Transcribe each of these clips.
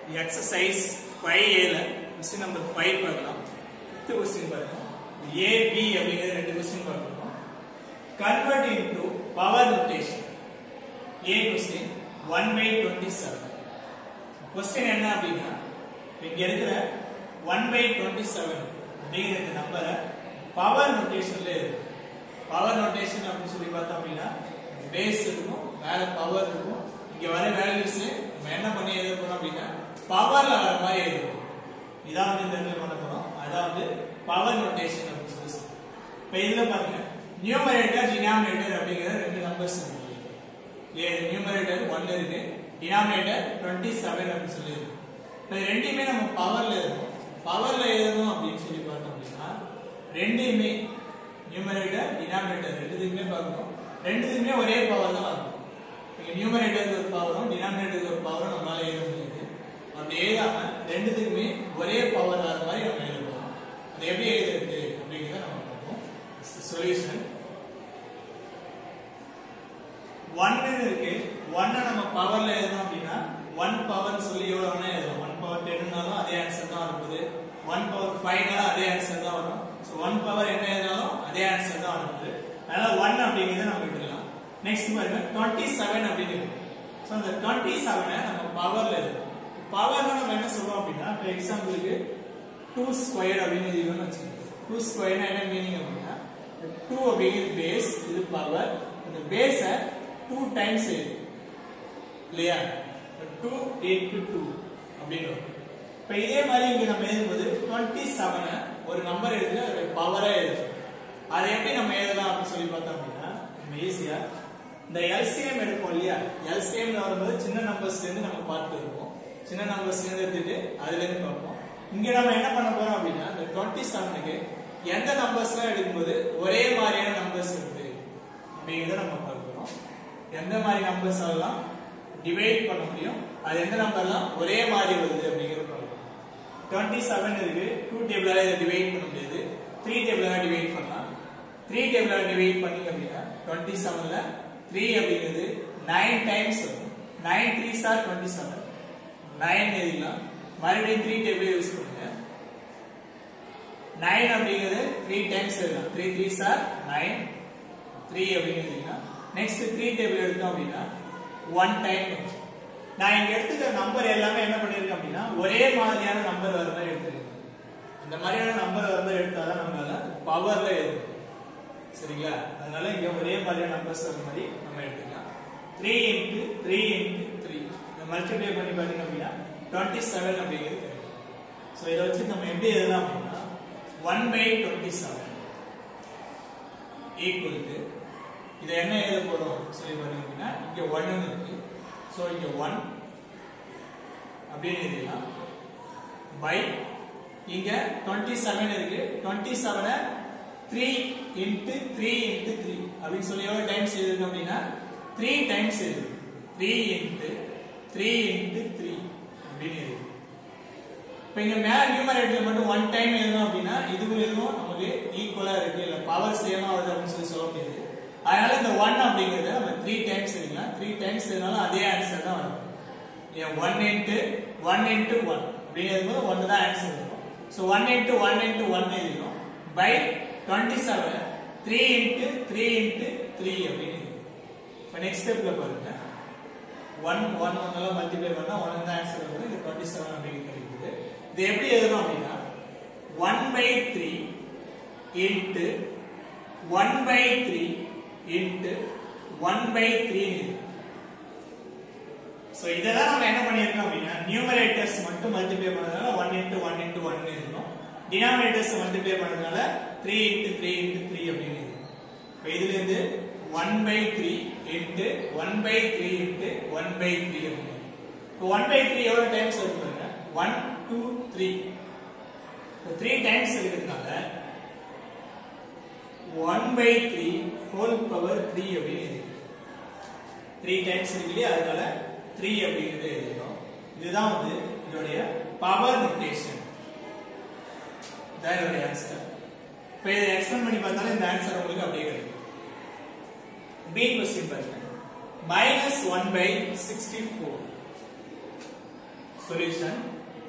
exercise five ஏல question number five பார்க்கலாம் fifth question பாருங்க ஏ பி அப்படிங்கிற ரெண்டு கொஸ்டின் பார்க்கலாம் convert into power notation A question one by twenty seven question என்ன அப்படின்னா இங்க இருக்கிற ஒன் பை டுவெண்ட்டி செவன் அப்படிங்கிற இந்த நம்பரை பவர் நோட்டேஷன்ல இருக்கு பவர் நோட்டேஷன் அப்படின்னு சொல்லி பார்த்தோம் அப்படின்னா பேஸ் இருக்கும் மேல பவர் இருக்கும் இங்க வர வேல்யூஸ் நம்ம என்ன பண்ணி எழுத போறோம் அப்படின்னா பவர்ல வர மாதிரி எழுதுவோம் இதான் வந்து இந்த இடத்துல பண்ண போறோம் அதான் வந்து பவர் நோட்டேஷன் அப்படின்னு சொல்லி சொல்றோம் இப்போ இதுல பாருங்க நியூமரேட்டர் டினாமினேட்டர் அப்படிங்கிற ரெண்டு நம்பர்ஸ் இருக்கு ஏ நியூமரேட்டர் ஒன் இருக்கு டினாமினேட்டர் டுவெண்ட்டி செவன் அப்படின்னு சொல்லி இருக்கு இப்போ ரெண்டையுமே நம்ம பவர்ல இருக்கும் பவர்ல எழுதணும் அப்படின்னு சொல்லி பார்த்தோம் அப்படின்னா ரெண்டையுமே நியூமரேட்டர் டினாமினேட்டர் ரெண்டுத்துக்குமே பார்க்கணும் ரெண்டுத்துக்குமே ஒரே பவர் தான் இருக்கும் இங்க நியூமரேட்டருக்கு ஒரு பவரும் டினாமினேட்டருக்கு ஒரு பவரும் நம்மளால எழுத முடியுது அப்படி எழுதாம ரெண்டுத்துக்குமே ஒரே பவர் ஆகிற மாதிரி நம்ம எழுதுவோம் அது எப்படி எழுதுறது அப்படிங்கிறத நம்ம பார்ப்போம் சொல்யூஷன் ஒன்னு இருக்கு ஒன்னை நம்ம பவர்ல எழுதணும் அப்படின்னா ஒன் பவர் சொல்லி எவ்வளவு வேணா எழுதலாம் ஒன் பவர் டென்னாலும் அதே ஆன்சர் தான் வருது ஒன் பவர் ஃபைவ்னாலும் அதே ஆன்சர் தான் வரும் ஸோ ஒன் பவர் என்ன எழுதினாலும் அதே ஆன்சர் தான் வருது அதனால ஒன் அப்படிங்கிறத நம்ம விட்டுடலாம் நெக்ஸ்ட் பாருங்க டுவெண்ட்டி செவன் அப்படின்னு ஸோ அந்த டுவெண்ட்டி செவனை நம்ம பவர்ல எழுதும் பவர்னா நம்ம என்ன சொல்றோம் அப்படின்னா இப்போ எக்ஸாம்பிளுக்கு டூ ஸ்கொயர் அப்படின்னு எழுதிக்கணும்னு வச்சுக்கோங்க டூ ஸ்கொயர்னா என்ன மீனிங் அப்படின்னா டூ அப்படிங்கிறது பேஸ் இது பவர் இந்த பேஸை டூ டைம்ஸ் எழுது இல்லையா டூ இன்டு டூ அப்படின்னு வரும் இப்போ இதே மாதிரி இங்க நம்ம எழுதும்போது டுவெண்ட்டி செவனை ஒரு நம்பர் எழுதி அதோட பவரா எழுதும் அதை எப்படி நம்ம எழுதலாம் அப்படின்னு சொல்லி பார்த்தோம் அப்படின்னா நம்ம ஈஸியா இந்த எல்சிஎம் எடுப்போம் இல்லையா எல்சிஎம் வரும்போது சின்ன நம்பர்ஸ்ல இருந்து நம்ம பார்த்து இருப்போம் சின்ன நம்பர்ஸ்ல இருந்து எடுத்துட்டு அதுல இருந்து பார்ப்போம் இங்க நம்ம என்ன பண்ண போறோம் அப்படின்னா இந்த டுவெண்ட்டி செவனுக்கு எந்த நம்பர்ஸ்லாம் எடுக்கும்போது ஒரே மாதிரியான நம்பர்ஸ் இருக்கு அப்படிங்கிறத நம்ம பார்க்கிறோம் எந்த மாதிரி நம்பர்ஸ் எல்லாம் டிவைட் பண்ண முடியும் அது எந்த நம்பர்லாம் ஒரே மாதிரி வருது அப்படிங்கிறது பார்க்கலாம் டுவெண்ட்டி செவன் இருக்கு டூ டேபிளால இதை டிவைட் பண்ண முடியாது த்ரீ டேபிளால டிவைட் பண்ணலாம் த்ரீ டேபிளால டிவைட் பண்ணீங்க அப்படின்னா டுவெண்ட்டி செவன்ல த்ரீ அப்படிங்கிறது நைன் டைம்ஸ் வரும் nine three are twenty seven nine எழுதிக்கலாம் மறுபடியும் த்ரீ டேபிள் யூஸ் பண்ணுங்க நைன் அப்படிங்கிறது த்ரீ டைம்ஸ் எழுதலாம் three three are nine three அப்படின்னு எழுதிக்கலாம் நெக்ஸ்ட் த்ரீ டேபிள் எடுத்தோம் அப்படின்னா ஒன் டைம் நான் இங்க எடுத்துக்கிற நம்பர் எல்லாமே என்ன பண்ணிருக்கேன் அப்படின்னா ஒரே மாதிரியான நம்பர் வர மாதிரி எடுத்துருக்கேன் இந்த மாதிரியான நம்பர் வர மாதிரி எடுத்தாதான் நம்மளால பவர்ல எழுதும் சரிங்களா அதனால இங்க ஒரே மாதிரியான நம்பர்ஸ் வர மாதிரி நம்ம எடுத்துக்கலாம் three into three into three இதை மல்டிப்ளை பண்ணி பார்த்தீங்க அப்படின்னா டுவெண்ட்டி செவன் அப்படிங்கிறது கிடைக்கும் ஸோ இதை வச்சு நம்ம எப்படி எழுதலாம் அப்படின்னா one by twenty seven equal to இதை என்ன எழுத போறோம் சொல்லி பாருங்க அப்படின்னா இங்க ஒன்னு இருக்கு ஸோ இங்க ஒன் அப்படின்னு எழுதிடலாம் பை இங்க டுவெண்ட்டி செவன் இருக்கு டுவெண்ட்டி செவனை three into three into three அப்படின்னு சொல்லி எவ்வளோ டைம்ஸ் எழுதுங்க அப்படின்னா த்ரீ டைம்ஸ் எழுது three into three into three அப்படின்னு எழுது இப்போ இங்க மேல நியூமரேட்டர்ல மட்டும் ஒன் டைம் எழுதணும் அப்படின்னா இதுவும் எழுதும் நமக்கு ஈக்குவலா இருக்கு இல்ல பவர் சேமா வருது அப்படின்னு சொல்லி சொல்ல முடியாது அதனால இந்த ஒன் அப்படிங்கறத நம்ம த்ரீ டைம்ஸ் எழுதலாம் த்ரீ டைம்ஸ் எழுதினாலும் அதே ஆன்சர் தான் வரும் one into one into one அப்படிங்கிறது போது ஒன்று தான் ஆன்சர் இருக்கும் so one into one into one எழுதிடும் by twenty seven three into three into three அப்படின்னு இப்போ நெக்ஸ்ட் ஸ்டெப்ல பாருங்க ஒன் ஒன் ஒன்னெல்லாம் மல்டிப்ளை பண்ணா ஒன் தான் ஆன்சர் வருது இது டுவெண்ட்டி செவன் அப்படிங்கிறது கிடைக்குது இது எப்படி எழுதணும் அப்படின்னா one by three into one by three into one by three so இதெல்லாம் நம்ம என்ன பண்ணியிருக்கோம் அப்படின்னா நியூமரேட்டர்ஸ் மட்டும் மல்டிப்ளை பண்ணதுனால one into one into one இருக்கணும் டினாமினேட்டர்ஸ் மல்டிப்ளை பண்ணதுனால three into three into three அப்படின்னு இருக்கும் இப்போ இதுல இருந்து one by three into one by three into one by three அப்படின்னு இப்போ ஒன் பை த்ரீ எவ்வளோ டைம்ஸ் வருது பாருங்க one two three three times இருக்கிறதுனால one by three whole power three அப்படின்னு இருக்கு த்ரீ டைம்ஸ் இருக்கு இல்லையா அதனால த்ரீ அப்படிங்கிறது எழுதிடும் இதுதான் வந்து இதோடைய பவர் நோட்டேஷன் இதான் இதோடைய ஆன்சர் இப்போ இதை எக்ஸ்பிளைன் பண்ணி பார்த்தாலும் இந்த ஆன்சர் உங்களுக்கு அப்படியே கிடைக்கும் பி கொஸ்டின் பாருங்க minus one by sixty four solution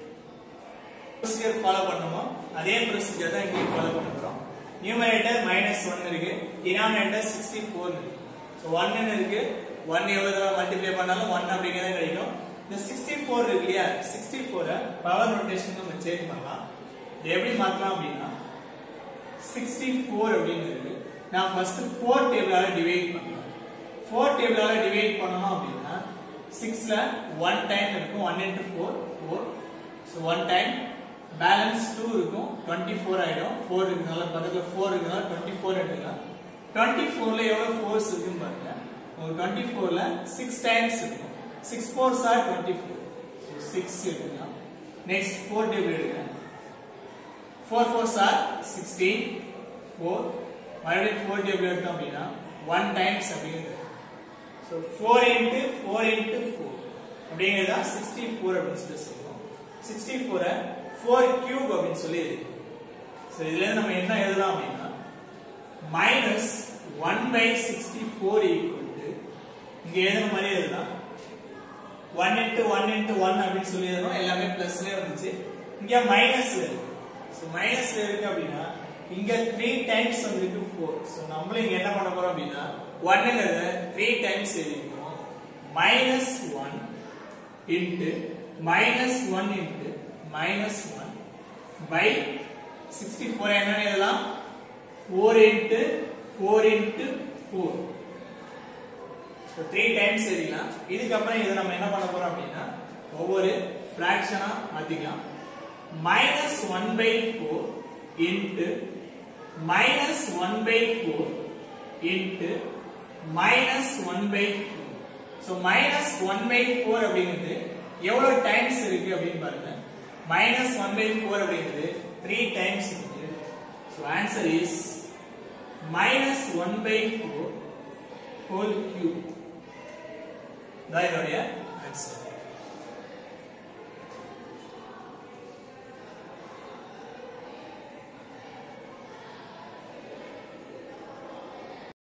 procedure follow பண்ணுமோ அதே ப்ரொசீஜர் தான் இங்கே ஃபாலோ பண்ண போறோம் நியூமரேட்டர் மைனஸ் ஒன் இருக்கு டினாமினேட்டர் சிக்ஸ்டி ஃபோர் இருக்கு ஸோ ஒன்னு இருக்கு ஒன் எவ்வளவு தடவை மல்டிப்ளை பண்ணாலும் ஒன் அப்படிங்கிறது கிடைக்கும் இந்த சிக்ஸ்டி ஃபோர் இருக்கு இல்லையா சிக்ஸ்டி ஃபோரை பவர் நோட்டேஷன் நம்ம சேஞ்ச் பண்ணலாம் இது எப்படி மாத்தலாம் அப்படின்னா சிக்ஸ்டி ஃபோர் அப்படின்னு இருக்கு நான் ஃபர்ஸ்ட் ஃபோர் டேபிளால டிவைட் பண்ணலாம் ஃபோர் டேபிளால டிவைட் பண்ணணும் அப்படின்னா சிக்ஸ்ல ஒன் டைம் இருக்கும் one into four four so one time balance two இருக்கும் டுவெண்ட்டி ஃபோர் ஆயிடும் ஃபோர் இருக்கனால பக்கத்துல ஃபோர் இருக்கனால டுவெண்ட்டி ஃபோர் எடுத்துக்கலாம் டுவெண்ட்டி ஃபோர்ல எவ்வளவு ஃபோர்ஸ் இருக்குன்னு பாருங்க உங்களுக்கு டுவெண்ட்டி ஃபோர்ல சிக்ஸ் டைம்ஸ் இருக்கும் six fours are twenty four six எடுத்துக்கலாம் நெக்ஸ்ட் ஃபோர் டேபிள் எடுங்க four fours are sixteen four மறுபடியும் ஃபோர் டேபிள் எடுத்தோம் அப்படின்னா ஒன் டைம்ஸ் அப்படிங்கிறது so four into four into four அப்படிங்கிறது தான் சிக்ஸ்டி ஃபோர் அப்படின்னு சொல்லி சொல்லுவோம் சிக்ஸ்டி ஃபோரை ஃபோர் கியூப் அப்படின்னு சொல்லி இருக்கு ஸோ இதுல இருந்து நம்ம என்ன எழுதலாம் அப்படின்னா minus one by sixty four equal to இங்க எழுதுன மாதிரி எழுதலாம் one into one into one அப்படின்னு சொல்லி எழுதணும் எல்லாமே பிளஸ்லேயே வந்துச்சு இங்க மைனஸ்ல இருக்கு ஸோ மைனஸ்ல இருக்கு அப்படின்னா இங்க த்ரீ டைம்ஸ் வந்துருக்கு ஃபோர் ஸோ நம்மளும் இங்க என்ன பண்ண போறோம் அப்படின்னா ஒன்னுங்கிறத த்ரீ டைம்ஸ் எழுதிக்கிறோம் minus one into minus one into minus one by sixty four என்ன எழுதலாம் four into four into four three times எழுதிக்கலாம் இதுக்கப்புறம் இதை நம்ம என்ன பண்ண போறோம் அப்படின்னா ஒவ்வொரு ஃபிராக்ஷனா மாத்திக்கலாம் minus one by four into minus one by four into minus one by four so minus one by four அப்படிங்கிறது எவ்வளவு டைம்ஸ் இருக்கு அப்படின்னு பாருங்க மைனஸ் ஒன் பை ஃபோர் அப்படிங்கிறது த்ரீ டைம்ஸ் இருக்கு so answer is minus one by four whole cube தான் என்னுடைய answer